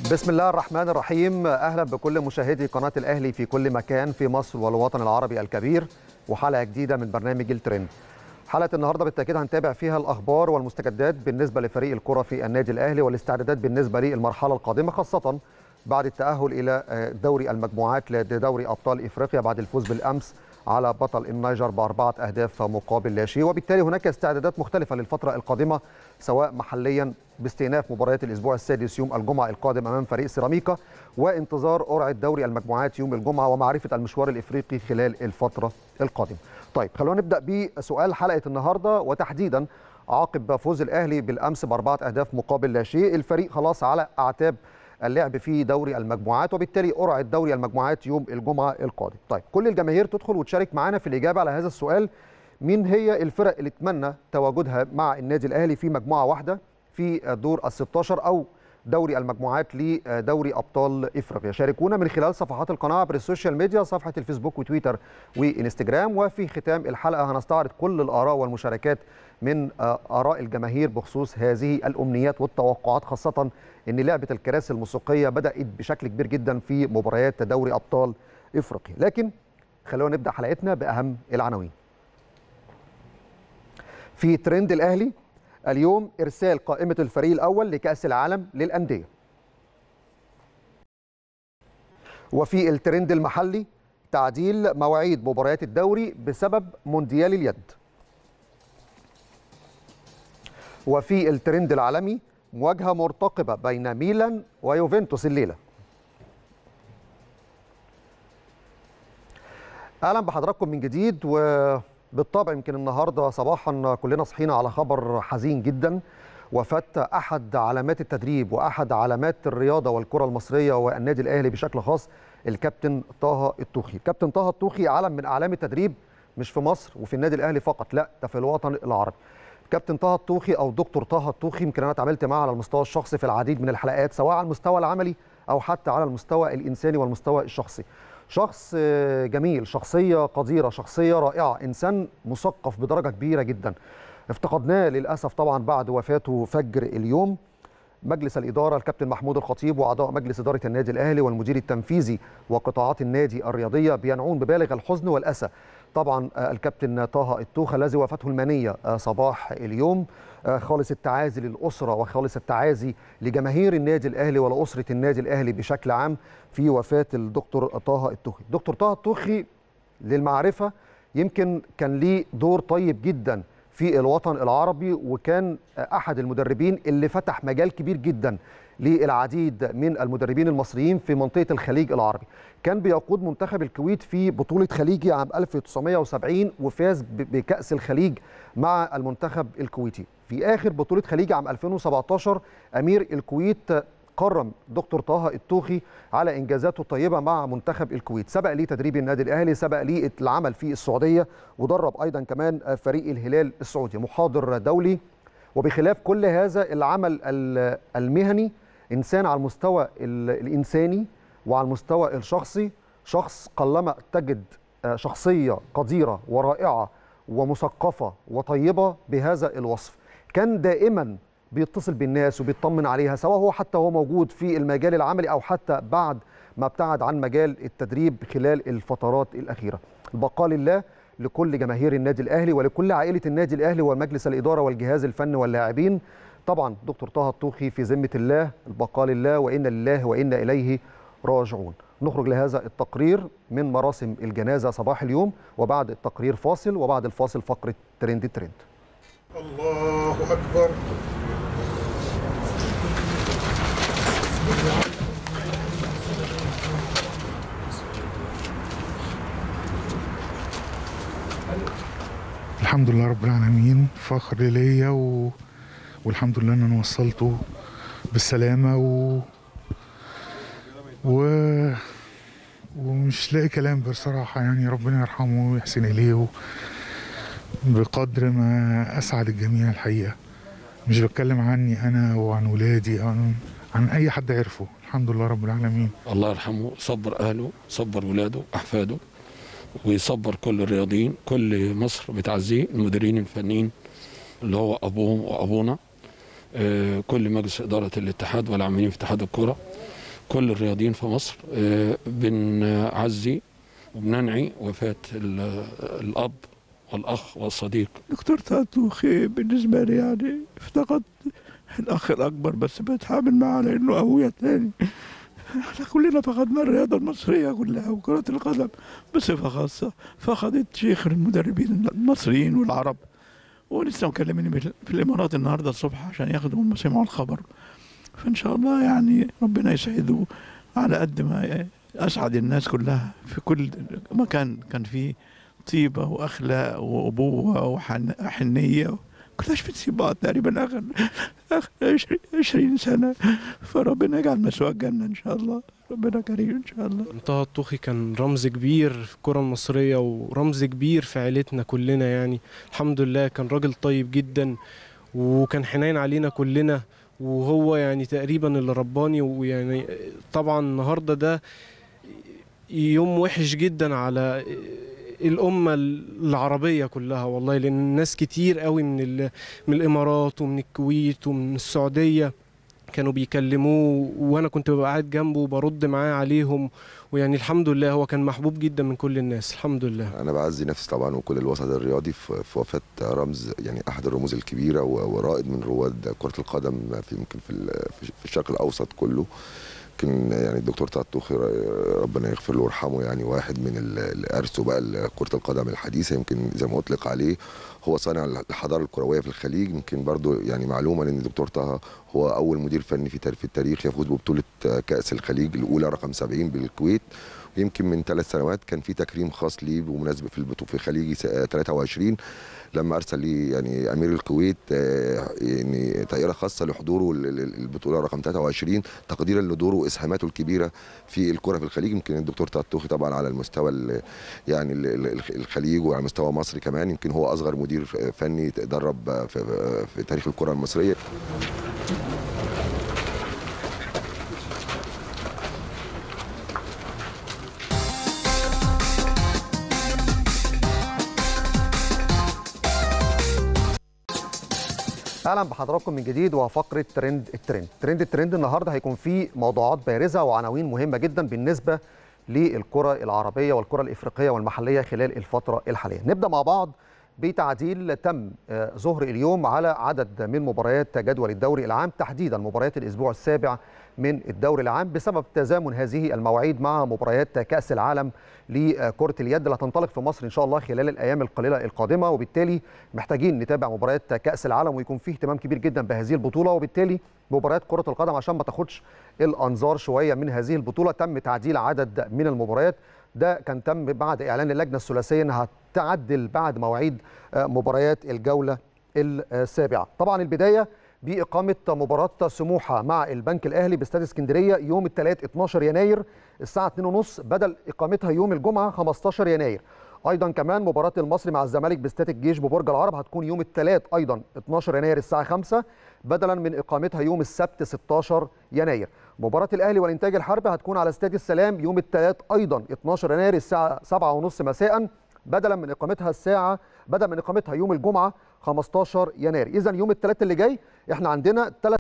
بسم الله الرحمن الرحيم اهلا بكل مشاهدي قناه الاهلي في كل مكان في مصر والوطن العربي الكبير وحلقه جديده من برنامج الترند حلقه النهارده بالتاكيد هنتابع فيها الاخبار والمستجدات بالنسبه لفريق الكره في النادي الاهلي والاستعدادات بالنسبه للمرحله القادمه خاصه بعد التاهل الى دوري المجموعات لدوري ابطال افريقيا بعد الفوز بالامس على بطل النيجر باربعه اهداف مقابل لا شيء وبالتالي هناك استعدادات مختلفه للفتره القادمه سواء محليا باستئناف مباريات الاسبوع السادس يوم الجمعه القادم امام فريق سيراميكا وانتظار قرعه دوري المجموعات يوم الجمعه ومعرفه المشوار الافريقي خلال الفتره القادمه. طيب خلونا نبدا بسؤال حلقه النهارده وتحديدا عقب فوز الاهلي بالامس باربعه اهداف مقابل لا شيء الفريق خلاص على اعتاب اللعب في دوري المجموعات وبالتالي قرعه دوري المجموعات يوم الجمعه القادم. طيب كل الجماهير تدخل وتشارك معنا في الاجابه على هذا السؤال مين هي الفرق اللي تمنى تواجدها مع النادي الاهلي في مجموعه واحده في دور ال 16 او دوري المجموعات لدوري ابطال افريقيا شاركونا من خلال صفحات القناه عبر السوشيال ميديا صفحه الفيسبوك وتويتر وانستجرام وفي ختام الحلقه هنستعرض كل الاراء والمشاركات من اراء الجماهير بخصوص هذه الامنيات والتوقعات خاصه ان لعبه الكراسي الموسيقيه بدات بشكل كبير جدا في مباريات دوري ابطال افريقيا لكن خلونا نبدا حلقتنا باهم العناوين في ترند الاهلي اليوم ارسال قائمه الفريق الاول لكاس العالم للانديه وفي الترند المحلي تعديل مواعيد مباريات الدوري بسبب مونديال اليد وفي الترند العالمي مواجهه مرتقبه بين ميلان ويوفنتوس الليله اهلا بحضراتكم من جديد و بالطبع يمكن النهارده صباحا كلنا صحينا على خبر حزين جدا وفاه احد علامات التدريب واحد علامات الرياضه والكره المصريه والنادي الاهلي بشكل خاص الكابتن طه الطوخي الكابتن طه الطوخي علم من اعلام التدريب مش في مصر وفي النادي الاهلي فقط لا ده في الوطن العربي كابتن طه الطوخي او دكتور طه الطوخي يمكن انا اتعاملت معاه على المستوى الشخصي في العديد من الحلقات سواء على المستوى العملي او حتى على المستوى الانساني والمستوى الشخصي شخص جميل شخصية قديرة شخصية رائعة إنسان مثقف بدرجة كبيرة جدا افتقدناه للأسف طبعا بعد وفاته فجر اليوم مجلس الإدارة الكابتن محمود الخطيب وأعضاء مجلس إدارة النادي الأهلي والمدير التنفيذي وقطاعات النادي الرياضية بينعون ببالغ الحزن والأسى طبعا الكابتن طه التوخة الذي وفاته المنية صباح اليوم خالص التعازي للأسرة وخالص التعازي لجماهير النادي الأهلي ولأسرة النادي الأهلي بشكل عام في وفاة الدكتور طه التوخي دكتور طه التوخي للمعرفة يمكن كان ليه دور طيب جدا في الوطن العربي وكان أحد المدربين اللي فتح مجال كبير جدا للعديد من المدربين المصريين في منطقة الخليج العربي كان بيقود منتخب الكويت في بطولة خليجي عام 1970 وفاز بكأس الخليج مع المنتخب الكويتي في آخر بطولة خليج عام 2017 أمير الكويت كرم دكتور طه التوخي على انجازاته الطيبه مع منتخب الكويت سبق ليه تدريب النادي الاهلي سبق ليه العمل في السعوديه ودرب ايضا كمان فريق الهلال السعودي محاضر دولي وبخلاف كل هذا العمل المهني انسان على المستوى الانساني وعلى المستوى الشخصي شخص قلما تجد شخصيه قديره ورائعه ومثقفه وطيبه بهذا الوصف كان دائما بيتصل بالناس وبيطمن عليها سواء هو حتى هو موجود في المجال العملي او حتى بعد ما ابتعد عن مجال التدريب خلال الفترات الاخيره. البقاء لله لكل جماهير النادي الاهلي ولكل عائله النادي الاهلي ومجلس الاداره والجهاز الفني واللاعبين. طبعا دكتور طه الطوخي في ذمه الله البقاء لله وانا لله وانا اليه راجعون. نخرج لهذا التقرير من مراسم الجنازه صباح اليوم وبعد التقرير فاصل وبعد الفاصل فقره ترند ترند. الله اكبر الحمد لله رب العالمين فخر ليا و... والحمد لله ان انا وصلته بالسلامه و... و... ومش لاقي كلام بصراحه يعني ربنا يرحمه ويحسن اليه و... بقدر ما اسعد الجميع الحقيقه مش بتكلم عني انا وعن ولادي أو عن, عن اي حد عرفه الحمد لله رب العالمين الله يرحمه صبر اهله صبر ولاده احفاده ويصبر كل الرياضيين كل مصر بتعزيه المديرين الفنيين اللي هو ابوهم وابونا آه، كل مجلس اداره الاتحاد والعاملين في اتحاد الكره كل الرياضيين في مصر آه، بنعزي وبننعي وفاة ال- الأب والأخ والصديق دكتور تاتوخي بالنسبة لي يعني افتقد الأخ الأكبر بس بتعامل معاه على إنه أبويا تاني احنا كلنا فقدنا الرياضة المصرية كلها وكرة القدم بصفة خاصة فقدت شيخ المدربين المصريين والعرب ولسه مكلميني بال- في الإمارات النهاردة الصبح عشان ياخدوا هم سمعوا الخبر فإن شاء الله يعني ربنا يسعده على قد ما أسعد الناس كلها في كل مكان كان فيه طيبة وأخلاق وأبوة وحنية كلهاش بتسيب بعض تقريبا آخر آخر عشرين- عشرين سنة فربنا يجعل مسواه الجنة إن شاء الله ربنا كريم إن شاء الله طه الطوخي كان رمز كبير في الكرة المصرية ورمز كبير في عيلتنا كلنا يعني الحمد لله كان راجل طيب جدا وكان حنين علينا كلنا وهو يعني تقريبا اللي رباني ويعني طبعا النهارده ده يوم وحش جدا على الأمة العربية كلها والله لأن ناس كتير قوي من ال- من الإمارات ومن الكويت ومن السعودية كانوا بيكلموه وانا كنت ببقى قاعد جنبه وبرد معاه عليهم ويعني الحمد لله هو كان محبوب جدا من كل الناس الحمد لله انا بعزي نفسي طبعا وكل الوسط الرياضي في في وفاه رمز يعني احد الرموز الكبيره و- ورائد من رواد كره القدم في يمكن في ال- في الشرق الاوسط كله يمكن يعني الدكتور طه الطوخي ربنا يغفر له ويرحمه يعني واحد من ال- اللي ارثوا بقى كره القدم الحديثه يمكن زي ما اطلق عليه هو صانع الحضاره الكرويه في الخليج يمكن برضو يعني معلومه ان الدكتور طه هو اول مدير فني في تار- في التاريخ يفوز ببطوله كاس الخليج الاولى رقم 70 بالكويت يمكن من ثلاث سنوات كان في تكريم خاص ليه بمناسبه في البطوله في خليجي س- 23 لما ارسل لي يعني امير الكويت آه، يعني طائره خاصه لحضوره ال- ال- البطوله رقم 23 تقديرا لدوره واسهاماته الكبيره في الكره في الخليج يمكن الدكتور طه الطوخي طبعا على المستوى ال- يعني ال- ال- الخليج وعلى مستوى مصر كمان يمكن هو اصغر مدير فني درب في, في تاريخ الكره المصريه اهلا بحضراتكم من جديد وفقره ترند الترند ترند الترند النهارده هيكون فيه موضوعات بارزه وعناوين مهمه جدا بالنسبه للكره العربيه والكره الافريقيه والمحليه خلال الفتره الحاليه نبدا مع بعض بتعديل تم آه، ظهر اليوم على عدد من مباريات جدول الدوري العام تحديدا مباريات الاسبوع السابع من الدوري العام بسبب تزامن هذه المواعيد مع مباريات كاس العالم لكره اليد اللي هتنطلق في مصر ان شاء الله خلال الايام القليله القادمه وبالتالي محتاجين نتابع مباريات كاس العالم ويكون فيه اهتمام كبير جدا بهذه البطوله وبالتالي مباريات كره القدم عشان ما تاخدش الانظار شويه من هذه البطوله تم تعديل عدد من المباريات ده كان تم بعد اعلان اللجنه الثلاثيه انها تعدل بعد مواعيد آه، مباريات الجوله السابعه طبعا البدايه باقامه مباراه سموحه مع البنك الاهلي باستاد اسكندريه يوم الثلاث 12 يناير الساعه 2:30 بدل اقامتها يوم الجمعه 15 يناير ايضا كمان مباراه المصري مع الزمالك باستاد الجيش ببرج العرب هتكون يوم الثلاث ايضا 12 يناير الساعه 5 بدلا من اقامتها يوم السبت 16 يناير مباراه الاهلي والانتاج الحربي هتكون على استاد السلام يوم الثلاث ايضا 12 يناير الساعه 7:30 مساء بدلا من اقامتها الساعه بدل من اقامتها يوم الجمعه 15 يناير اذا يوم الثلاث اللي جاي احنا عندنا ثلاث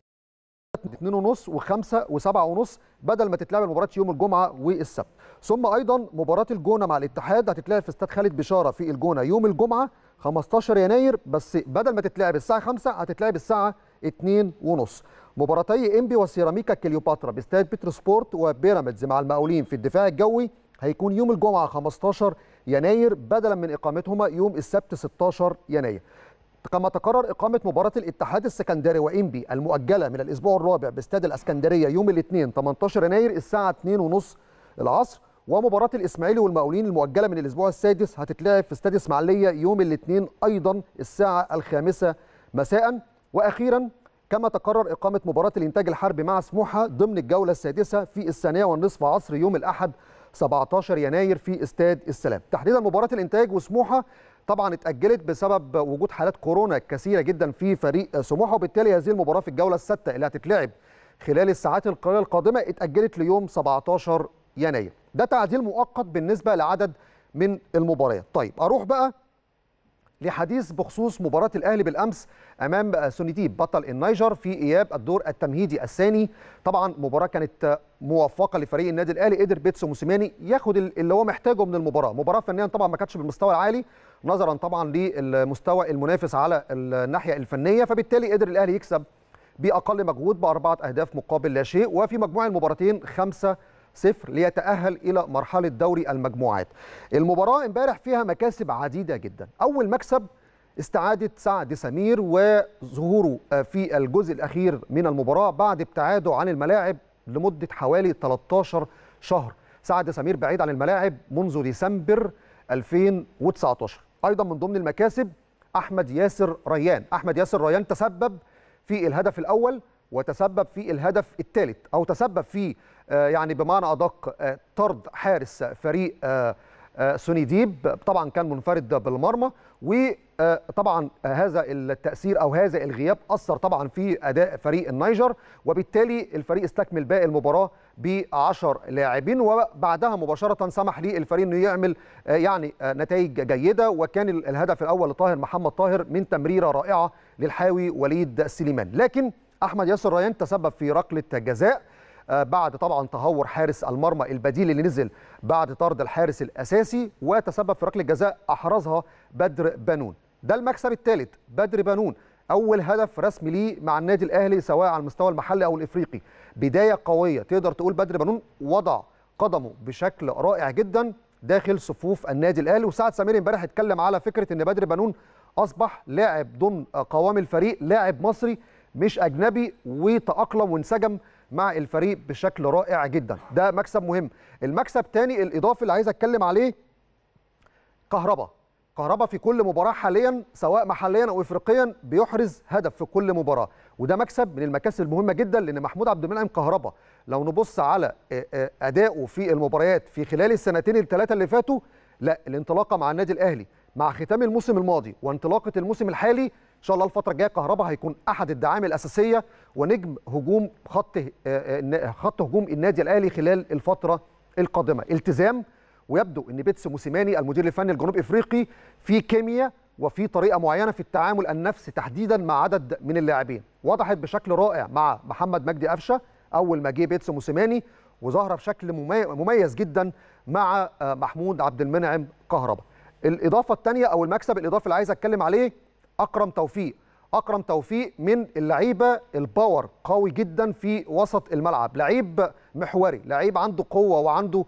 2 ونص و5 و7 ونص بدل ما تتلعب المباراه يوم الجمعه والسبت ثم ايضا مباراه الجونه مع الاتحاد هتتلعب في استاد خالد بشاره في الجونه يوم الجمعه 15 يناير بس بدل ما تتلعب الساعه 5 هتتلعب الساعه 2 ونص مباراتي انبي وسيراميكا كليوباترا باستاد بتروسبورت وبيراميدز مع المقاولين في الدفاع الجوي هيكون يوم الجمعه 15 يناير بدلا من اقامتهما يوم السبت 16 يناير كما تقرر إقامة مباراة الاتحاد السكندري وإنبي المؤجلة من الأسبوع الرابع باستاد الأسكندرية يوم الاثنين 18 يناير الساعة 2:30 العصر ومباراة الإسماعيلي والمقاولين المؤجلة من الأسبوع السادس هتتلعب في استاد إسماعيلية يوم الاثنين أيضا الساعة الخامسة مساء وأخيرا كما تقرر إقامة مباراة الإنتاج الحربي مع سموحة ضمن الجولة السادسة في الثانية والنصف عصر يوم الأحد 17 يناير في استاد السلام تحديدا مباراة الإنتاج وسموحة طبعا اتأجلت بسبب وجود حالات كورونا كثيرة جدا في فريق سموحة وبالتالي هذه المباراة في الجولة السادسة اللي هتتلعب خلال الساعات القليلة القادمة اتأجلت ليوم 17 يناير ده تعديل مؤقت بالنسبة لعدد من المباريات طيب أروح بقى لحديث بخصوص مباراة الأهلي بالأمس أمام سونيديب بطل النيجر في إياب الدور التمهيدي الثاني طبعا مباراة كانت موفقة لفريق النادي الأهلي قدر بيتسو موسيماني ياخد اللي هو محتاجه من المباراة مباراة فنيا طبعا ما كانتش بالمستوى العالي نظرا طبعا للمستوى المنافس على الناحية الفنية فبالتالي قدر الأهلي يكسب بأقل مجهود بأربعة أهداف مقابل لا شيء وفي مجموع المباراتين خمسة صفر ليتأهل إلى مرحلة دوري المجموعات المباراة امبارح فيها مكاسب عديدة جدا أول مكسب استعادة سعد سمير وظهوره في الجزء الأخير من المباراة بعد ابتعاده عن الملاعب لمدة حوالي 13 شهر سعد سمير بعيد عن الملاعب منذ ديسمبر 2019 أيضا من ضمن المكاسب أحمد ياسر ريان أحمد ياسر ريان تسبب في الهدف الأول وتسبب في الهدف الثالث أو تسبب في يعني بمعنى ادق طرد حارس فريق سونيديب طبعا كان منفرد بالمرمى وطبعا هذا التاثير او هذا الغياب اثر طبعا في اداء فريق النيجر وبالتالي الفريق استكمل باقي المباراه ب 10 لاعبين وبعدها مباشره سمح للفريق انه يعمل يعني نتائج جيده وكان الهدف الاول لطاهر محمد طاهر من تمريره رائعه للحاوي وليد سليمان لكن احمد ياسر ريان تسبب في ركله جزاء بعد طبعا تهور حارس المرمى البديل اللي نزل بعد طرد الحارس الاساسي وتسبب في ركله جزاء احرزها بدر بنون ده المكسب الثالث بدر بنون اول هدف رسمي ليه مع النادي الاهلي سواء على المستوى المحلي او الافريقي بدايه قويه تقدر تقول بدر بنون وضع قدمه بشكل رائع جدا داخل صفوف النادي الاهلي وسعد سمير امبارح اتكلم على فكره ان بدر بنون اصبح لاعب ضمن قوام الفريق لاعب مصري مش اجنبي وتاقلم وانسجم مع الفريق بشكل رائع جدا ده مكسب مهم المكسب تاني الاضافي اللي عايز اتكلم عليه كهربا كهربا في كل مباراه حاليا سواء محليا او افريقيا بيحرز هدف في كل مباراه وده مكسب من المكاسب المهمه جدا لان محمود عبد المنعم كهربا لو نبص على اداؤه في المباريات في خلال السنتين الثلاثه اللي فاتوا لا الانطلاقه مع النادي الاهلي مع ختام الموسم الماضي وانطلاقه الموسم الحالي ان شاء الله الفتره الجايه كهربا هيكون احد الدعائم الاساسيه ونجم هجوم خط خط هجوم النادي الاهلي خلال الفتره القادمه التزام ويبدو ان بيتس موسيماني المدير الفني الجنوب افريقي في كيمياء وفي طريقه معينه في التعامل النفسي تحديدا مع عدد من اللاعبين وضحت بشكل رائع مع محمد مجدي قفشه اول ما جه بيتس موسيماني وظاهره بشكل مميز جدا مع محمود عبد المنعم كهربا الاضافه الثانيه او المكسب الاضافي اللي عايز اتكلم عليه اكرم توفيق اكرم توفيق من اللعيبه الباور قوي جدا في وسط الملعب لعيب محوري لعيب عنده قوه وعنده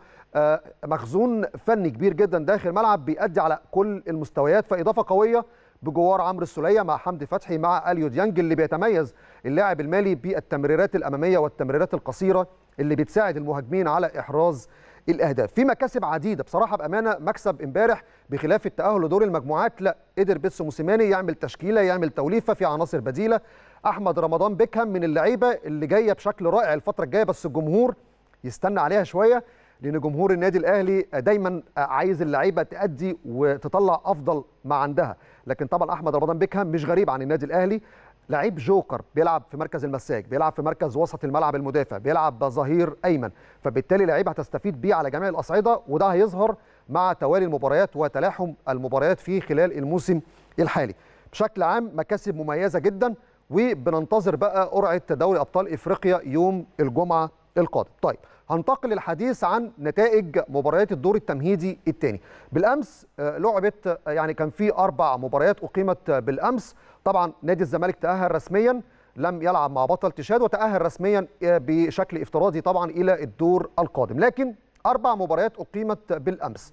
مخزون فني كبير جدا داخل الملعب بيأدي على كل المستويات فاضافه قويه بجوار عمرو السوليه مع حمدي فتحي مع اليو ديانج اللي بيتميز اللاعب المالي بالتمريرات الاماميه والتمريرات القصيره اللي بتساعد المهاجمين على احراز الاهداف في مكاسب عديده بصراحه بامانه مكسب امبارح بخلاف التاهل لدور المجموعات لا قدر بيتسو موسيماني يعمل تشكيله يعمل توليفه في عناصر بديله احمد رمضان بيكهام من اللعيبه اللي جايه بشكل رائع الفتره الجايه بس الجمهور يستنى عليها شويه لان جمهور النادي الاهلي دايما عايز اللعيبه تادي وتطلع افضل ما عندها لكن طبعا احمد رمضان بيكهام مش غريب عن النادي الاهلي لعيب جوكر بيلعب في مركز المساك بيلعب في مركز وسط الملعب المدافع بيلعب ظهير ايمن فبالتالي لعيب هتستفيد بيه على جميع الاصعده وده هيظهر مع توالي المباريات وتلاحم المباريات في خلال الموسم الحالي بشكل عام مكاسب مميزه جدا وبننتظر بقى قرعه دوري ابطال افريقيا يوم الجمعه القادم طيب هنتقل للحديث عن نتائج مباريات الدور التمهيدي الثاني بالامس لعبت يعني كان في اربع مباريات اقيمت بالامس طبعا نادي الزمالك تاهل رسميا لم يلعب مع بطل تشاد وتاهل رسميا بشكل افتراضي طبعا الى الدور القادم لكن اربع مباريات اقيمت بالامس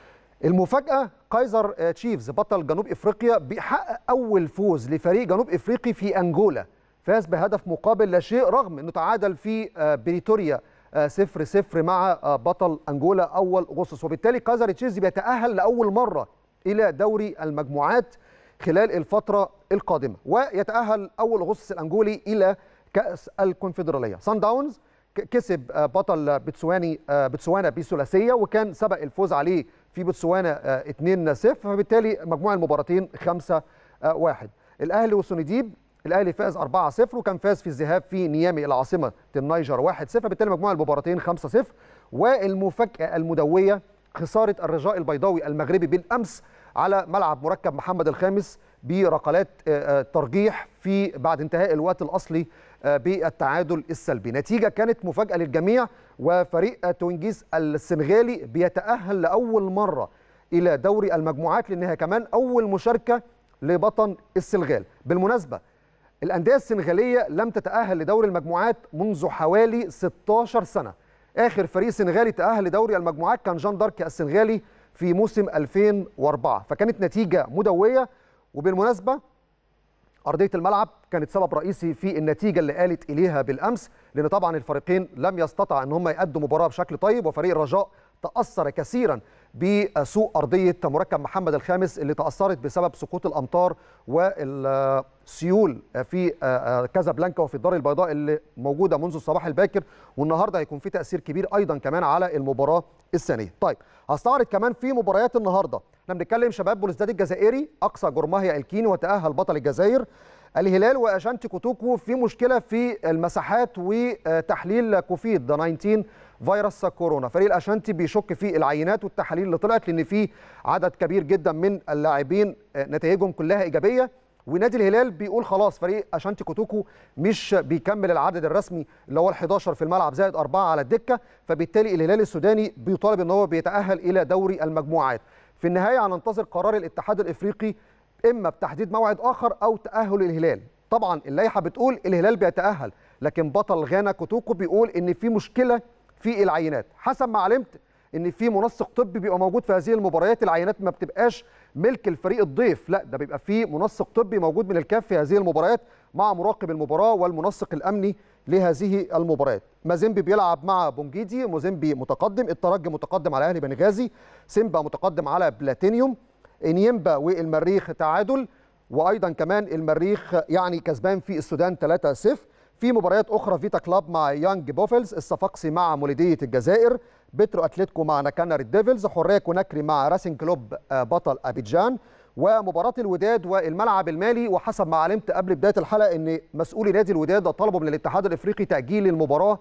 المفاجاه كايزر تشيفز بطل جنوب افريقيا بيحقق اول فوز لفريق جنوب افريقي في انجولا فاز بهدف مقابل لا شيء رغم انه تعادل في بريتوريا صفر صفر مع بطل انجولا اول اغسطس وبالتالي كايزر تشيفز بيتاهل لاول مره الى دوري المجموعات خلال الفتره القادمه ويتاهل اول اغسطس الانجولي الى كاس الكونفدراليه سان داونز كسب بطل بتسواني بتسوانا بثلاثيه وكان سبق الفوز عليه في بتسوانا 2-0 فبالتالي مجموع المباراتين 5-1 الاهلي وسونديب الاهلي فاز 4-0 وكان فاز في الذهاب في نيامي العاصمه النيجر 1-0 بالتالي مجموع المباراتين 5-0 والمفاجاه المدويه خساره الرجاء البيضاوي المغربي بالامس على ملعب مركب محمد الخامس بركلات آه، آه، ترجيح في بعد انتهاء الوقت الاصلي آه، بالتعادل السلبي نتيجه كانت مفاجاه للجميع وفريق آه، توينجيز السنغالي بيتاهل لاول مره الى دوري المجموعات لانها كمان اول مشاركه لبطن السنغال بالمناسبه الانديه السنغاليه لم تتاهل لدوري المجموعات منذ حوالي 16 سنه اخر فريق سنغالي تاهل لدوري المجموعات كان جان دارك السنغالي في موسم 2004 فكانت نتيجه مدويه وبالمناسبه ارضيه الملعب كانت سبب رئيسي في النتيجه اللي قالت اليها بالامس لان طبعا الفريقين لم يستطع ان هم يقدموا مباراه بشكل طيب وفريق الرجاء تاثر كثيرا بسوء ارضيه مركب محمد الخامس اللي تاثرت بسبب سقوط الامطار والسيول في كازابلانكا وفي الدار البيضاء اللي موجوده منذ الصباح الباكر والنهارده هيكون في تاثير كبير ايضا كمان على المباراه الثانيه. طيب هستعرض كمان في مباريات النهارده احنا بنتكلم شباب بوليسداد الجزائري اقصى جرماهيا الكيني وتاهل بطل الجزائر الهلال واشانتي كوتوكو في مشكله في المساحات وتحليل كوفيد 19 فيروس كورونا فريق الاشانتي بيشك في العينات والتحاليل اللي طلعت لان في عدد كبير جدا من اللاعبين نتائجهم كلها ايجابيه ونادي الهلال بيقول خلاص فريق اشانتي كوتوكو مش بيكمل العدد الرسمي اللي هو ال11 في الملعب زائد أربعة على الدكه فبالتالي الهلال السوداني بيطالب ان هو بيتاهل الى دوري المجموعات في النهايه هننتظر قرار الاتحاد الافريقي اما بتحديد موعد اخر او تاهل الهلال طبعا اللائحه بتقول الهلال بيتاهل لكن بطل غانا كوتوكو بيقول ان في مشكله في العينات حسب ما علمت ان في منسق طبي بيبقى موجود في هذه المباريات العينات ما بتبقاش ملك الفريق الضيف لا ده بيبقى في منسق طبي موجود من الكاف في هذه المباريات مع مراقب المباراه والمنسق الامني لهذه المباريات مازيمبي بيلعب مع بونجيدي موزيمبي متقدم الترجي متقدم على اهلي بنغازي سيمبا متقدم على بلاتينيوم انيمبا والمريخ تعادل وايضا كمان المريخ يعني كسبان في السودان 3-0 في مباريات اخرى فيتا كلاب مع يانج بوفلز الصفاقسي مع مولوديه الجزائر بترو اتلتيكو مع ناكانا ريد ديفلز حريه كوناكري مع راسين كلوب بطل ابيجان ومباراه الوداد والملعب المالي وحسب ما علمت قبل بدايه الحلقه ان مسؤولي نادي الوداد طلبوا من الاتحاد الافريقي تاجيل المباراه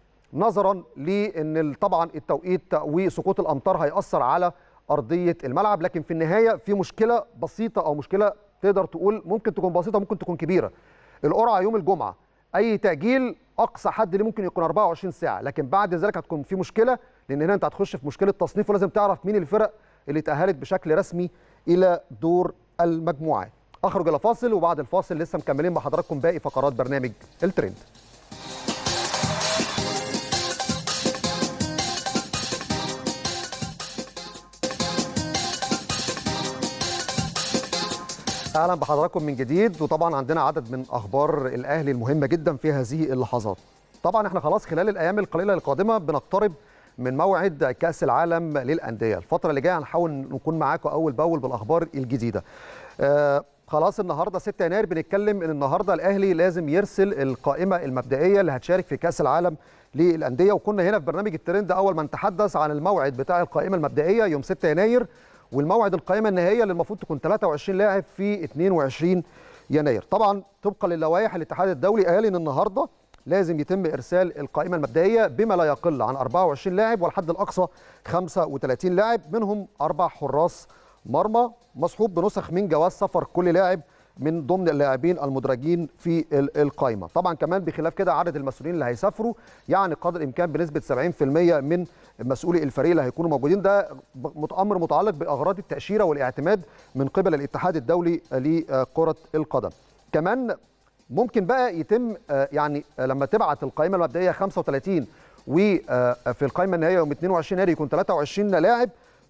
نظرا لان طبعا التوقيت وسقوط الامطار هياثر على ارضيه الملعب لكن في النهايه في مشكله بسيطه او مشكله تقدر تقول ممكن تكون بسيطه ممكن تكون كبيره القرعه يوم الجمعه اي تاجيل اقصى حد اللي ممكن يكون 24 ساعه لكن بعد ذلك هتكون في مشكله لان هنا انت هتخش في مشكله تصنيف ولازم تعرف مين الفرق اللي تاهلت بشكل رسمي الى دور المجموعات اخرج الى فاصل وبعد الفاصل لسه مكملين مع حضراتكم باقي فقرات برنامج الترند اهلا بحضراتكم من جديد وطبعا عندنا عدد من اخبار الاهلي المهمه جدا في هذه اللحظات طبعا احنا خلاص خلال الايام القليله القادمه بنقترب من موعد كاس العالم للانديه الفتره اللي جايه هنحاول نكون معاكم اول باول بالاخبار الجديده آه خلاص النهارده 6 يناير بنتكلم ان النهارده الاهلي لازم يرسل القائمه المبدئيه اللي هتشارك في كاس العالم للانديه وكنا هنا في برنامج الترند اول ما نتحدث عن الموعد بتاع القائمه المبدئيه يوم 6 يناير والموعد القائمه النهائيه اللي المفروض تكون 23 لاعب في 22 يناير طبعا طبقا للوائح الاتحاد الدولي قال ان النهارده لازم يتم ارسال القائمه المبدئيه بما لا يقل عن 24 لاعب والحد الاقصى 35 لاعب منهم اربع حراس مرمى مصحوب بنسخ من جواز سفر كل لاعب من ضمن اللاعبين المدرجين في القائمه طبعا كمان بخلاف كده عدد المسؤولين اللي هيسافروا يعني قدر الامكان بنسبه 70% من مسؤولي الفريق اللي هيكونوا موجودين ده امر متعلق باغراض التاشيره والاعتماد من قبل الاتحاد الدولي لكره القدم كمان ممكن بقى يتم يعني لما تبعت القائمه المبدئيه 35 وفي القائمه النهائيه يوم 22 يناير يكون 23 لاعب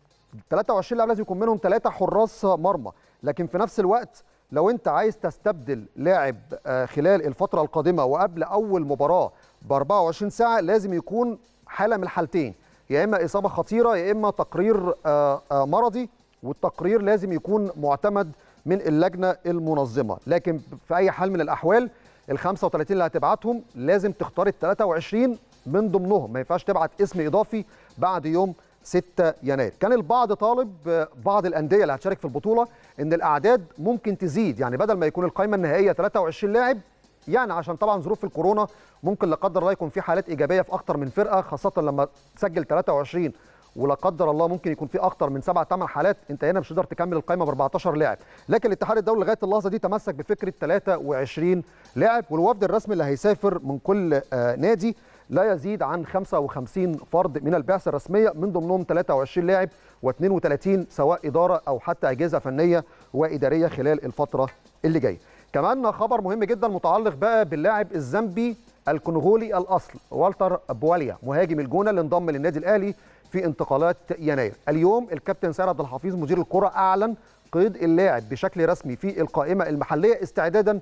23 لاعب لازم يكون منهم ثلاثه حراس مرمى لكن في نفس الوقت لو انت عايز تستبدل لاعب خلال الفتره القادمه وقبل اول مباراه ب 24 ساعه لازم يكون حاله من الحالتين يا اما اصابه خطيره يا اما تقرير مرضي والتقرير لازم يكون معتمد من اللجنه المنظمه لكن في اي حال من الاحوال ال 35 اللي هتبعتهم لازم تختار ال 23 من ضمنهم ما ينفعش تبعت اسم اضافي بعد يوم 6 يناير كان البعض طالب بعض الانديه اللي هتشارك في البطوله ان الاعداد ممكن تزيد يعني بدل ما يكون القائمه النهائيه 23 لاعب يعني عشان طبعا ظروف الكورونا ممكن لا قدر الله يكون في حالات ايجابيه في اكتر من فرقه خاصه لما تسجل 23 ولا قدر الله ممكن يكون في اكتر من سبع ثمان حالات انت هنا مش هتقدر تكمل القائمه ب 14 لاعب لكن الاتحاد الدولي لغايه اللحظه دي تمسك بفكره 23 لاعب والوفد الرسمي اللي هيسافر من كل آه، نادي لا يزيد عن 55 فرد من البعثه الرسميه من ضمنهم 23 لاعب و32 سواء اداره او حتى اجهزه فنيه واداريه خلال الفتره اللي جايه. كمان خبر مهم جدا متعلق بقى باللاعب الزامبي الكونغولي الاصل والتر بواليا مهاجم الجونه اللي انضم للنادي الاهلي في انتقالات يناير. اليوم الكابتن سيد عبد الحفيظ مدير الكره اعلن قيد اللاعب بشكل رسمي في القائمه المحليه استعدادا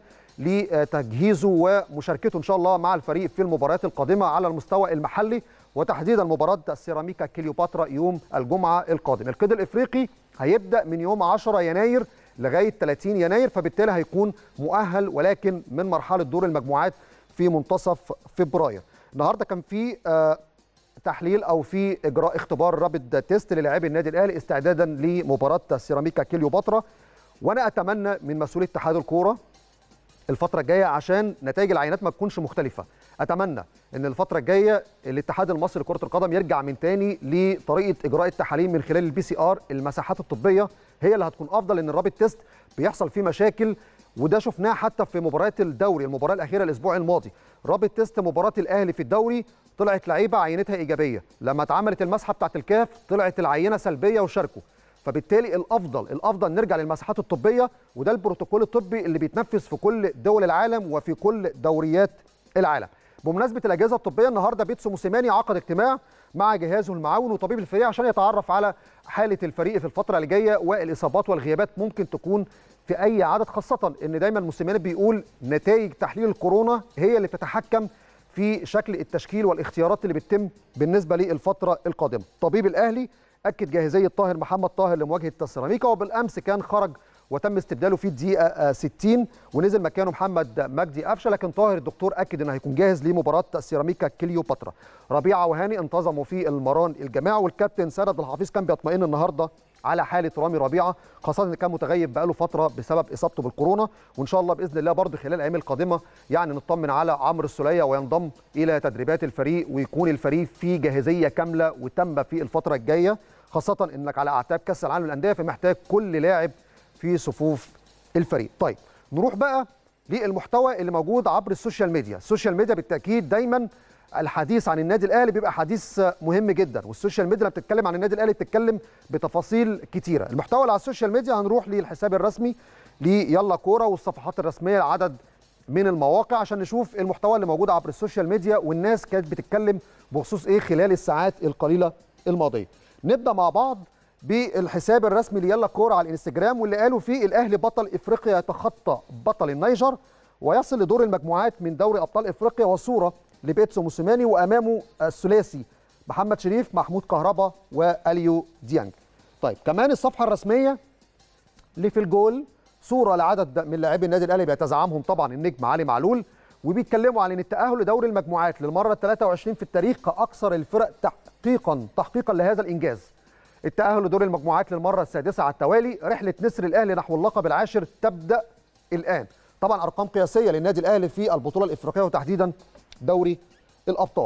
لتجهيزه ومشاركته ان شاء الله مع الفريق في المباريات القادمه على المستوى المحلي وتحديدا مباراه السيراميكا كليوباترا يوم الجمعه القادم. القيد الافريقي هيبدا من يوم 10 يناير لغايه 30 يناير فبالتالي هيكون مؤهل ولكن من مرحله دور المجموعات في منتصف فبراير. النهارده كان في آه تحليل او في اجراء اختبار رابد تيست للاعبي النادي الاهلي استعدادا لمباراه السيراميكا كليوباترا وانا اتمنى من مسؤولي اتحاد الكوره الفترة الجاية عشان نتائج العينات ما تكونش مختلفة أتمنى أن الفترة الجاية الاتحاد المصري لكرة القدم يرجع من تاني لطريقة إجراء التحاليل من خلال البي سي آر المساحات الطبية هي اللي هتكون أفضل لأن الرابط تيست بيحصل فيه مشاكل وده شفناه حتى في مباريات الدوري المباراة الأخيرة الأسبوع الماضي رابط تيست مباراة الأهلي في الدوري طلعت لعيبة عينتها إيجابية لما اتعملت المسحة بتاعت الكاف طلعت العينة سلبية وشاركوا فبالتالي الافضل الافضل نرجع للمساحات الطبيه وده البروتوكول الطبي اللي بيتنفذ في كل دول العالم وفي كل دوريات العالم بمناسبه الاجهزه الطبيه النهارده بيتسو موسيماني عقد اجتماع مع جهازه المعاون وطبيب الفريق عشان يتعرف على حاله الفريق في الفتره اللي جايه والاصابات والغيابات ممكن تكون في اي عدد خاصه ان دايما موسيماني بيقول نتائج تحليل الكورونا هي اللي بتتحكم في شكل التشكيل والاختيارات اللي بتتم بالنسبه للفتره القادمه طبيب الاهلي اكد جاهزيه طاهر محمد طاهر لمواجهه السيراميكا وبالامس كان خرج وتم استبداله في الدقيقه 60 ونزل مكانه محمد مجدي قفشه لكن طاهر الدكتور اكد انه هيكون جاهز لمباراه السيراميكا كليوباترا ربيعه وهاني انتظموا في المران الجماعي والكابتن سيد عبد الحفيظ كان بيطمئن النهارده على حاله رامي ربيعه خاصه ان كان متغيب بقاله فتره بسبب اصابته بالكورونا وان شاء الله باذن الله برضه خلال الايام القادمه يعني نطمن على عمرو السوليه وينضم الى تدريبات الفريق ويكون الفريق في جاهزيه كامله وتامه في الفتره الجايه خاصة انك على اعتاب كاس العالم للانديه فمحتاج كل لاعب في صفوف الفريق. طيب نروح بقى للمحتوى اللي موجود عبر السوشيال ميديا، السوشيال ميديا بالتاكيد دايما الحديث عن النادي الاهلي بيبقى حديث مهم جدا والسوشيال ميديا لما بتتكلم عن النادي الاهلي بتتكلم بتفاصيل كتيره، المحتوى اللي على السوشيال ميديا هنروح للحساب الرسمي ليلا كوره والصفحات الرسميه عدد من المواقع عشان نشوف المحتوى اللي موجود عبر السوشيال ميديا والناس كانت بتتكلم بخصوص ايه خلال الساعات القليله الماضيه. نبدا مع بعض بالحساب الرسمي ليلا كوره على الانستجرام واللي قالوا فيه الاهلي بطل افريقيا يتخطى بطل النيجر ويصل لدور المجموعات من دوري ابطال افريقيا وصوره لبيتسو موسيماني وامامه الثلاثي محمد شريف محمود كهربا واليو ديانج. طيب كمان الصفحه الرسميه اللي في الجول صوره لعدد من لاعبي النادي الاهلي بيتزعمهم طبعا النجم علي معلول وبيتكلموا عن التاهل لدوري المجموعات للمره 23 في التاريخ كاكثر الفرق تحقيقا تحقيقا لهذا الانجاز. التاهل لدور المجموعات للمره السادسه على التوالي رحله نسر الاهلي نحو اللقب العاشر تبدا الان. طبعا ارقام قياسيه للنادي الاهلي في البطوله الافريقيه وتحديدا دوري الابطال.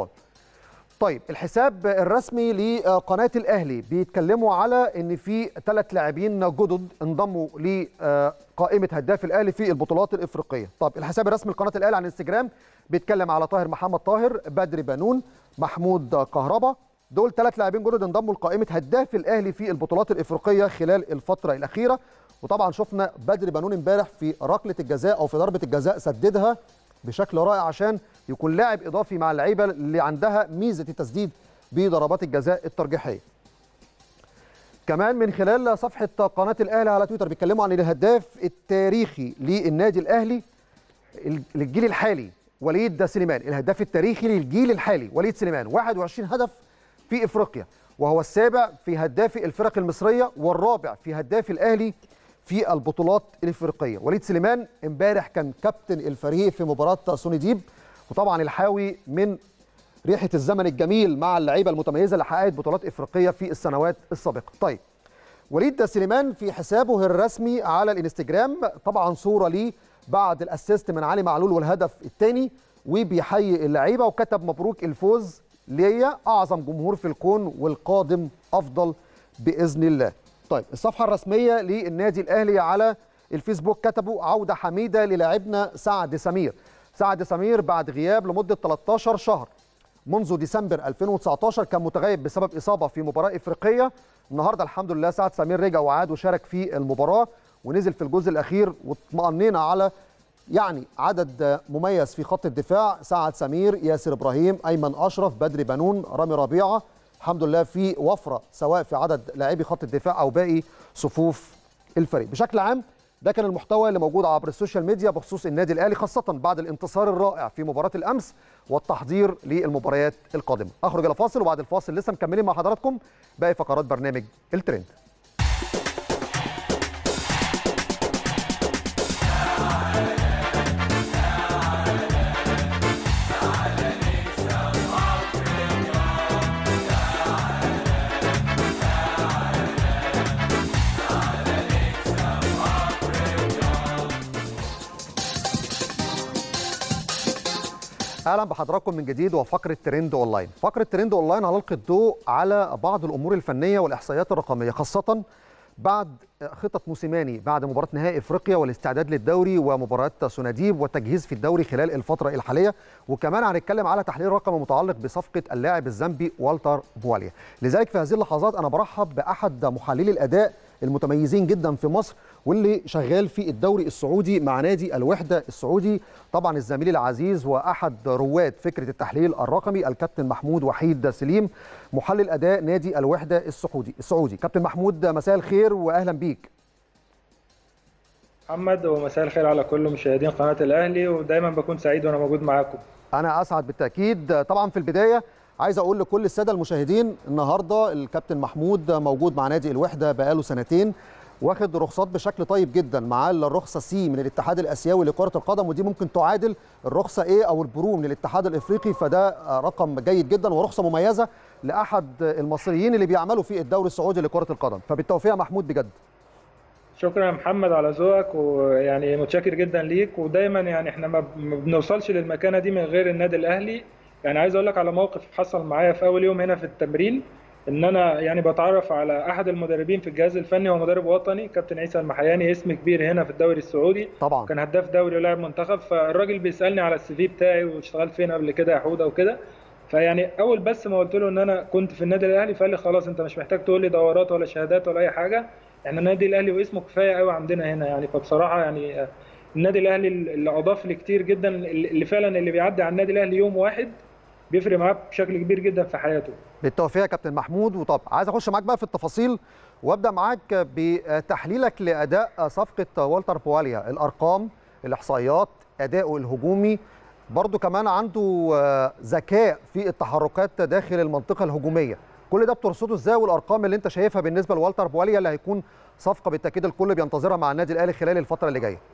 طيب الحساب الرسمي لقناه الاهلي بيتكلموا على ان في ثلاث لاعبين جدد انضموا لقائمه هداف الاهلي في البطولات الافريقيه. طب الحساب الرسمي لقناه الاهلي على الانستجرام بيتكلم على طاهر محمد طاهر، بدر بنون، محمود كهربا، دول ثلاث لاعبين جدد انضموا لقائمه هداف الاهلي في البطولات الافريقيه خلال الفتره الاخيره وطبعا شفنا بدر بنون امبارح في ركله الجزاء او في ضربه الجزاء سددها بشكل رائع عشان يكون لاعب اضافي مع اللعيبه اللي عندها ميزه التسديد بضربات الجزاء الترجيحيه. كمان من خلال صفحه قناه الاهلي على تويتر بيتكلموا عن الهداف التاريخي للنادي الاهلي للجيل الحالي وليد سليمان الهداف التاريخي للجيل الحالي وليد سليمان 21 هدف في افريقيا وهو السابع في هداف الفرق المصريه والرابع في هداف الاهلي في البطولات الافريقيه وليد سليمان امبارح كان كابتن الفريق في مباراه سوني ديب وطبعا الحاوي من ريحه الزمن الجميل مع اللعيبه المتميزه اللي حققت بطولات افريقيه في السنوات السابقه طيب وليد سليمان في حسابه الرسمي على الانستجرام طبعا صوره ليه بعد الاسيست من علي معلول والهدف الثاني وبيحيي اللعيبه وكتب مبروك الفوز ليا اعظم جمهور في الكون والقادم افضل باذن الله طيب الصفحه الرسميه للنادي الاهلي على الفيسبوك كتبوا عوده حميده للاعبنا سعد سمير سعد سمير بعد غياب لمده 13 شهر منذ ديسمبر 2019 كان متغيب بسبب اصابه في مباراه افريقيه النهارده الحمد لله سعد سمير رجع وعاد وشارك في المباراه ونزل في الجزء الاخير واطمأنينا على يعني عدد مميز في خط الدفاع سعد سمير ياسر ابراهيم ايمن اشرف بدري بنون رامي ربيعه الحمد لله في وفره سواء في عدد لاعبي خط الدفاع او باقي صفوف الفريق بشكل عام ده كان المحتوى اللي موجود عبر السوشيال ميديا بخصوص النادي الاهلي خاصه بعد الانتصار الرائع في مباراه الامس والتحضير للمباريات القادمه اخرج الى فاصل وبعد الفاصل لسه مكملين مع حضراتكم باقي فقرات برنامج الترند اهلا بحضراتكم من جديد وفقره ترند اونلاين فقره ترند اونلاين هنلقي الضوء على بعض الامور الفنيه والاحصائيات الرقميه خاصه بعد خطط موسيماني بعد مباراه نهائي افريقيا والاستعداد للدوري ومباراه سوناديب والتجهيز في الدوري خلال الفتره الحاليه وكمان هنتكلم على تحليل رقمي متعلق بصفقه اللاعب الزامبي والتر بواليا لذلك في هذه اللحظات انا برحب باحد محللي الاداء المتميزين جدا في مصر واللي شغال في الدوري السعودي مع نادي الوحده السعودي طبعا الزميل العزيز واحد رواد فكره التحليل الرقمي الكابتن محمود وحيد سليم محلل اداء نادي الوحده السعودي السعودي كابتن محمود مساء الخير واهلا بيك محمد ومساء الخير على كل مشاهدين قناه الاهلي ودايما بكون سعيد وانا موجود معاكم انا اسعد بالتاكيد طبعا في البدايه عايز اقول لكل الساده المشاهدين النهارده الكابتن محمود موجود مع نادي الوحده بقاله سنتين واخد رخصات بشكل طيب جدا معاه الرخصه سي من الاتحاد الاسيوي لكره القدم ودي ممكن تعادل الرخصه ايه او البرو من الاتحاد الافريقي فده رقم جيد جدا ورخصه مميزه لاحد المصريين اللي بيعملوا في الدوري السعودي لكره القدم فبالتوفيق يا محمود بجد شكرا يا محمد على ذوقك ويعني متشكر جدا ليك ودايما يعني احنا ما بنوصلش للمكانه دي من غير النادي الاهلي يعني عايز اقول لك على موقف حصل معايا في اول يوم هنا في التمرين ان انا يعني بتعرف على احد المدربين في الجهاز الفني هو مدرب وطني كابتن عيسى المحياني اسم كبير هنا في الدوري السعودي طبعا كان هداف دوري ولاعب منتخب فالراجل بيسالني على السي في بتاعي واشتغلت فين قبل كده يا حوده وكده فيعني اول بس ما قلت له ان انا كنت في النادي الاهلي فقال لي خلاص انت مش محتاج تقول لي دورات ولا شهادات ولا اي حاجه احنا النادي الاهلي واسمه كفايه قوي عندنا هنا يعني فبصراحه يعني النادي الاهلي اللي اضاف لي كتير جدا اللي فعلا اللي بيعدي على النادي الاهلي يوم واحد بيفرق معاه بشكل كبير جدا في حياته بالتوفيق يا كابتن محمود وطب عايز اخش معاك بقى في التفاصيل وابدا معاك بتحليلك لاداء صفقه والتر بواليا الارقام الاحصائيات اداؤه الهجومي برضه كمان عنده ذكاء في التحركات داخل المنطقه الهجوميه كل ده بترصده ازاي والارقام اللي انت شايفها بالنسبه لوالتر بواليا اللي هيكون صفقه بالتاكيد الكل بينتظرها مع النادي الاهلي خلال الفتره اللي جايه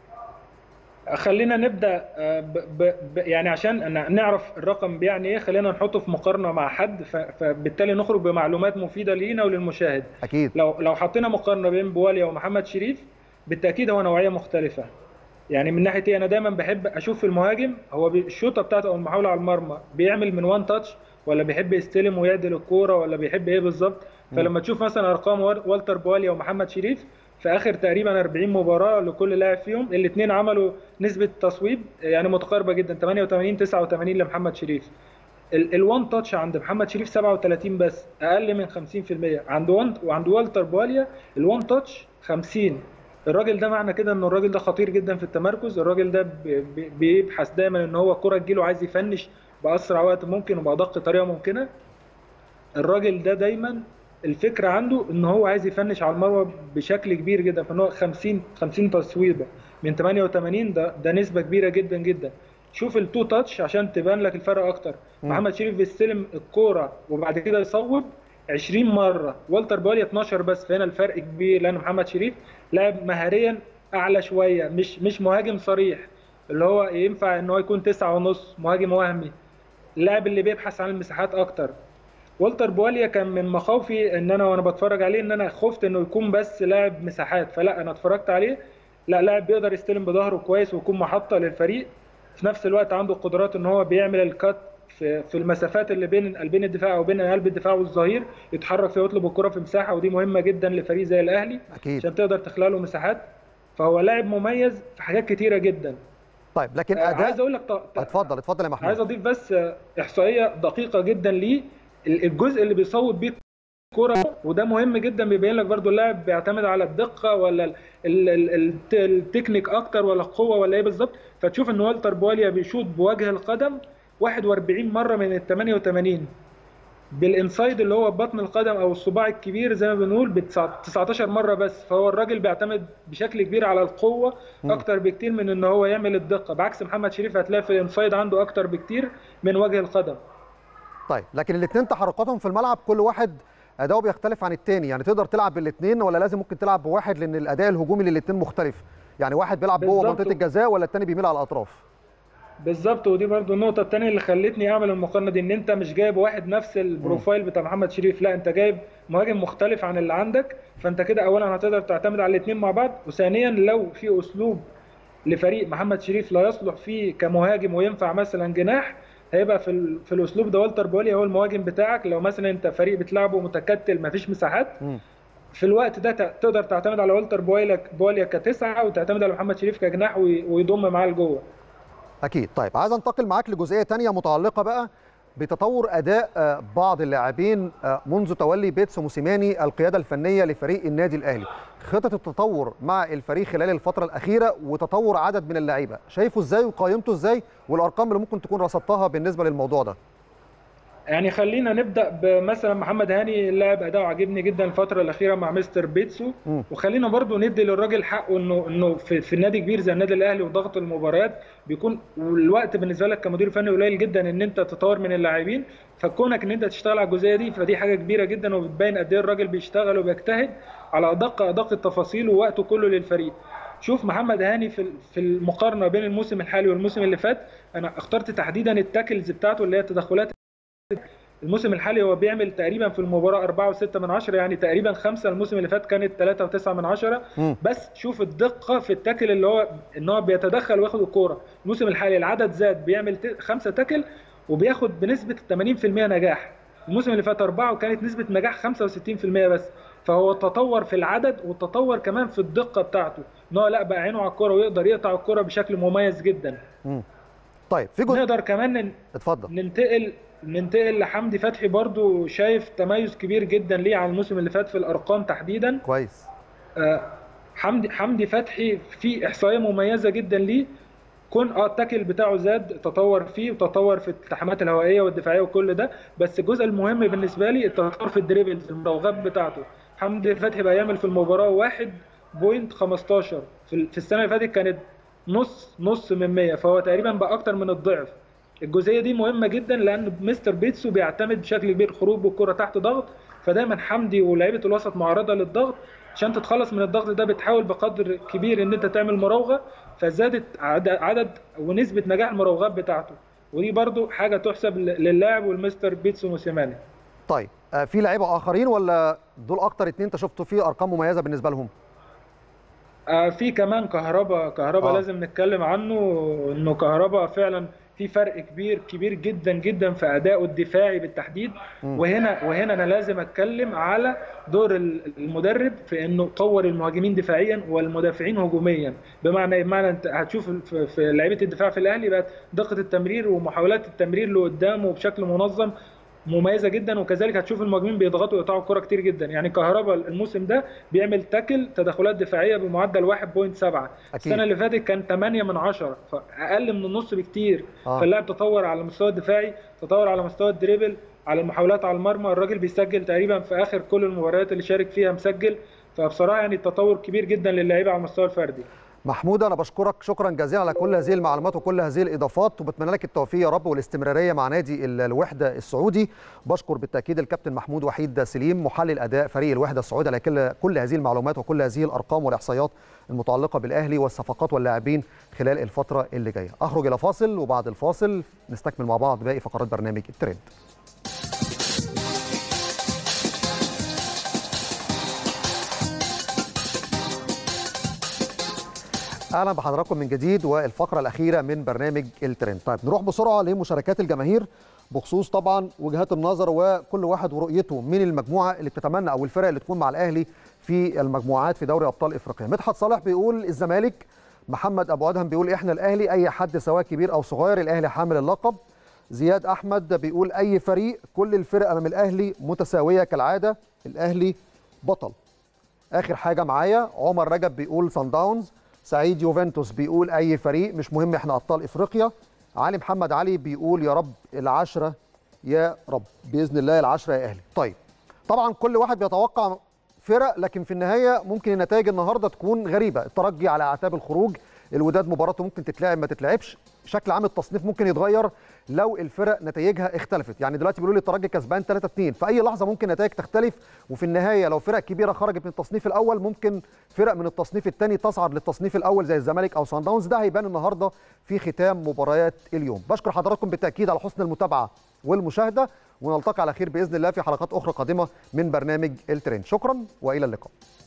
خلينا نبدا ب ب يعني عشان نعرف الرقم بيعني ايه خلينا نحطه في مقارنه مع حد فبالتالي نخرج بمعلومات مفيده لينا وللمشاهد اكيد لو لو حطينا مقارنه بين بواليا ومحمد شريف بالتاكيد هو نوعيه مختلفه يعني من ناحيه ايه انا دايما بحب اشوف المهاجم هو الشوطه بتاعته او المحاوله على المرمى بيعمل من وان تاتش ولا بيحب يستلم ويعدل الكوره ولا بيحب ايه بالظبط فلما تشوف مثلا ارقام والتر بواليا ومحمد شريف في اخر تقريبا 40 مباراه لكل لاعب فيهم الاثنين عملوا نسبه تصويب يعني متقاربه جدا 88 89 لمحمد شريف الوان تاتش عند محمد شريف 37 بس اقل من 50% عند وان وعند والتر بواليا الوان تاتش 50 الراجل ده معنى كده ان الراجل ده خطير جدا في التمركز الراجل ده بيبحث دايما ان هو الكره تجيله عايز يفنش باسرع وقت ممكن وبادق طريقه ممكنه الراجل ده دايما الفكره عنده ان هو عايز يفنش على المروه بشكل كبير جدا فان هو 50 50 تصويبه من 88 ده ده نسبه كبيره جدا جدا شوف التو تاتش عشان تبان لك الفرق اكتر م. محمد شريف بيستلم الكوره وبعد كده يصوب 20 مره والتر بواليا 12 بس فهنا الفرق كبير لان محمد شريف لاعب مهاريا اعلى شويه مش مش مهاجم صريح اللي هو ينفع ان هو يكون تسعة ونص مهاجم وهمي اللاعب اللي بيبحث عن المساحات اكتر والتر بواليا كان من مخاوفي ان انا وانا بتفرج عليه ان انا خفت انه يكون بس لاعب مساحات فلا انا اتفرجت عليه لا لاعب بيقدر يستلم بظهره كويس ويكون محطه للفريق في نفس الوقت عنده قدرات ان هو بيعمل الكات في في المسافات اللي بين قلبين الدفاع او بين قلب الدفاع والظهير يتحرك فيها ويطلب الكره في مساحه ودي مهمه جدا لفريق زي الاهلي اكيد عشان تقدر تخلق له مساحات فهو لاعب مميز في حاجات كتيره جدا طيب لكن آه، عايز اداء اقول لك ط- اتفضل اتفضل يا عايز محمود اضيف بس آه، احصائيه دقيقه جدا ليه ال- الجزء اللي بيصوب بيه الكوره وده مهم جدا بيبين لك برضو اللاعب بيعتمد على الدقه ولا ال- ال- ال- الت- التكنيك اكتر ولا القوه ولا ايه بالظبط فتشوف ان والتر بواليا بيشوط بوجه القدم 41 مره من ال 88 بالانسايد اللي هو بطن القدم او الصباع الكبير زي ما بنقول ب 19 مره بس فهو الراجل بيعتمد بشكل كبير على القوه مم. اكتر بكتير من ان هو يعمل الدقه بعكس محمد شريف هتلاقي في الانسايد عنده اكتر بكتير من وجه القدم طيب لكن الاثنين تحركاتهم في الملعب كل واحد اداؤه بيختلف عن الثاني يعني تقدر تلعب بالاثنين ولا لازم ممكن تلعب بواحد لان الاداء الهجومي للاثنين مختلف يعني واحد بيلعب جوه بالظبط. منطقه الجزاء ولا الثاني بيميل على الاطراف بالظبط ودي برضو النقطة التانية اللي خلتني أعمل المقارنة دي إن أنت مش جايب واحد نفس البروفايل بتاع محمد شريف لا أنت جايب مهاجم مختلف عن اللي عندك فأنت كده أولا هتقدر تعتمد على الاتنين مع بعض وثانيا لو في أسلوب لفريق محمد شريف لا يصلح فيه كمهاجم وينفع مثلا جناح هيبقى في ال... في الاسلوب ده والتر بولي هو المهاجم بتاعك لو مثلا انت فريق بتلعبه متكتل مفيش مساحات مم. في الوقت ده ت- تقدر تعتمد على والتر بويلا بوليا كتسعه وتعتمد على محمد شريف كجناح وي- ويضم معاه لجوه اكيد طيب عايز انتقل معاك لجزئيه تانية متعلقه بقى بتطور اداء آه، بعض اللاعبين آه، منذ تولي بيتسو موسيماني القياده الفنيه لفريق النادي الاهلي خطط التطور مع الفريق خلال الفتره الاخيره وتطور عدد من اللعيبه شايفه ازاي وقيمته ازاي والارقام اللي ممكن تكون رصدتها بالنسبه للموضوع ده يعني خلينا نبدا بمثلا محمد هاني لاعب اداؤه عاجبني جدا الفتره الاخيره مع مستر بيتسو مم. وخلينا برضو ندي للراجل حقه انه انه في, في النادي كبير زي النادي الاهلي وضغط المباريات بيكون الوقت بالنسبه لك كمدير فني قليل جدا ان انت تطور من اللاعبين فكونك ان انت تشتغل على الجزئيه دي فدي حاجه كبيره جدا وبتبين قد ايه الراجل بيشتغل وبيجتهد على ادق ادق التفاصيل ووقته كله للفريق شوف محمد هاني في في المقارنه بين الموسم الحالي والموسم اللي فات انا اخترت تحديدا التاكلز بتاعته اللي هي التدخلات الموسم الحالي هو بيعمل تقريبا في المباراه 4 و6 من 10 يعني تقريبا خمسه الموسم اللي فات كانت 3 و9 من 10 مم. بس شوف الدقه في التاكل اللي هو ان هو بيتدخل وياخد الكوره الموسم الحالي العدد زاد بيعمل ت- خمسه تاكل وبياخد بنسبه 80% نجاح الموسم اللي فات اربعه وكانت نسبه نجاح 65% بس فهو تطور في العدد وتطور كمان في الدقه بتاعته ان هو لا بقى عينه على الكوره ويقدر يقطع الكوره بشكل مميز جدا مم. طيب في جزء نقدر كمان ن- اتفضل ننتقل ننتقل لحمدي فتحي برضو شايف تميز كبير جدا ليه عن الموسم اللي فات في الارقام تحديدا كويس آه، حمدي حمدي فتحي في احصائيه مميزه جدا ليه كون اه التاكل بتاعه زاد تطور فيه وتطور في الالتحامات الهوائيه والدفاعيه وكل ده بس الجزء المهم بالنسبه لي التطور في الدريبلز المراوغات بتاعته حمدي فتحي بقى يعمل في المباراه 1.15 في في السنه اللي فاتت كانت نص نص من 100 فهو تقريبا بقى اكتر من الضعف الجزئيه دي مهمه جدا لان مستر بيتسو بيعتمد بشكل كبير خروج بالكره تحت ضغط فدايما حمدي ولاعيبه الوسط معرضه للضغط عشان تتخلص من الضغط ده بتحاول بقدر كبير ان انت تعمل مراوغه فزادت عدد, عدد ونسبه نجاح المراوغات بتاعته ودي برضو حاجه تحسب ل- للاعب والمستر بيتسو موسيماني طيب آه، في لعيبه اخرين ولا دول اكتر اتنين انت شفتوا فيه ارقام مميزه بالنسبه لهم آه، في كمان كهربا كهربا آه. لازم نتكلم عنه انه كهربا فعلا في فرق كبير كبير جدا جدا في ادائه الدفاعي بالتحديد مم. وهنا وهنا انا لازم اتكلم على دور ال- المدرب في انه طور المهاجمين دفاعيا والمدافعين هجوميا بمعنى بمعنى انت هتشوف في- في لعيبه الدفاع في الاهلي بقت دقه التمرير ومحاولات التمرير لقدام وبشكل منظم مميزه جدا وكذلك هتشوف المهاجمين بيضغطوا ويقطعوا الكره كتير جدا يعني كهربا الموسم ده بيعمل تاكل تدخلات دفاعيه بمعدل 1.7 السنه اللي فاتت كان 8 من 10 فاقل من النص بكتير آه. فاللاعب تطور على المستوى الدفاعي تطور على مستوى الدريبل على المحاولات على المرمى الراجل بيسجل تقريبا في اخر كل المباريات اللي شارك فيها مسجل فبصراحه يعني التطور كبير جدا للعيبه على المستوى الفردي محمود انا بشكرك شكرا جزيلا على كل هذه المعلومات وكل هذه الاضافات وبتمنى لك التوفيق يا رب والاستمراريه مع نادي ال- الوحده السعودي بشكر بالتاكيد الكابتن محمود وحيد سليم محلل اداء فريق الوحده السعودي على كل كل هذه المعلومات وكل هذه الارقام والاحصائيات المتعلقه بالاهلي والصفقات واللاعبين خلال الفتره اللي جايه اخرج الى فاصل وبعد الفاصل نستكمل مع بعض باقي فقرات برنامج الترند اهلا بحضراتكم من جديد والفقره الاخيره من برنامج الترند طيب نروح بسرعه لمشاركات الجماهير بخصوص طبعا وجهات النظر وكل واحد ورؤيته من المجموعه اللي بتتمنى او الفرق اللي تكون مع الاهلي في المجموعات في دوري ابطال افريقيا مدحت صالح بيقول الزمالك محمد ابو ادهم بيقول احنا الاهلي اي حد سواء كبير او صغير الاهلي حامل اللقب زياد احمد بيقول اي فريق كل الفرق امام الاهلي متساويه كالعاده الاهلي بطل اخر حاجه معايا عمر رجب بيقول سان داونز سعيد يوفنتوس بيقول اي فريق مش مهم احنا ابطال افريقيا علي محمد علي بيقول يا رب العشره يا رب باذن الله العشره يا اهلي طيب طبعا كل واحد بيتوقع فرق لكن في النهايه ممكن النتائج النهارده تكون غريبه الترجي على اعتاب الخروج الوداد مباراته ممكن تتلعب ما تتلعبش بشكل عام التصنيف ممكن يتغير لو الفرق نتائجها اختلفت يعني دلوقتي بيقولوا لي الترجي كسبان 3 2 في اي لحظه ممكن نتائج تختلف وفي النهايه لو فرق كبيره خرجت من التصنيف الاول ممكن فرق من التصنيف الثاني تصعد للتصنيف الاول زي الزمالك او سان داونز ده هيبان النهارده في ختام مباريات اليوم بشكر حضراتكم بالتاكيد على حسن المتابعه والمشاهده ونلتقي على خير باذن الله في حلقات اخرى قادمه من برنامج الترند شكرا والى اللقاء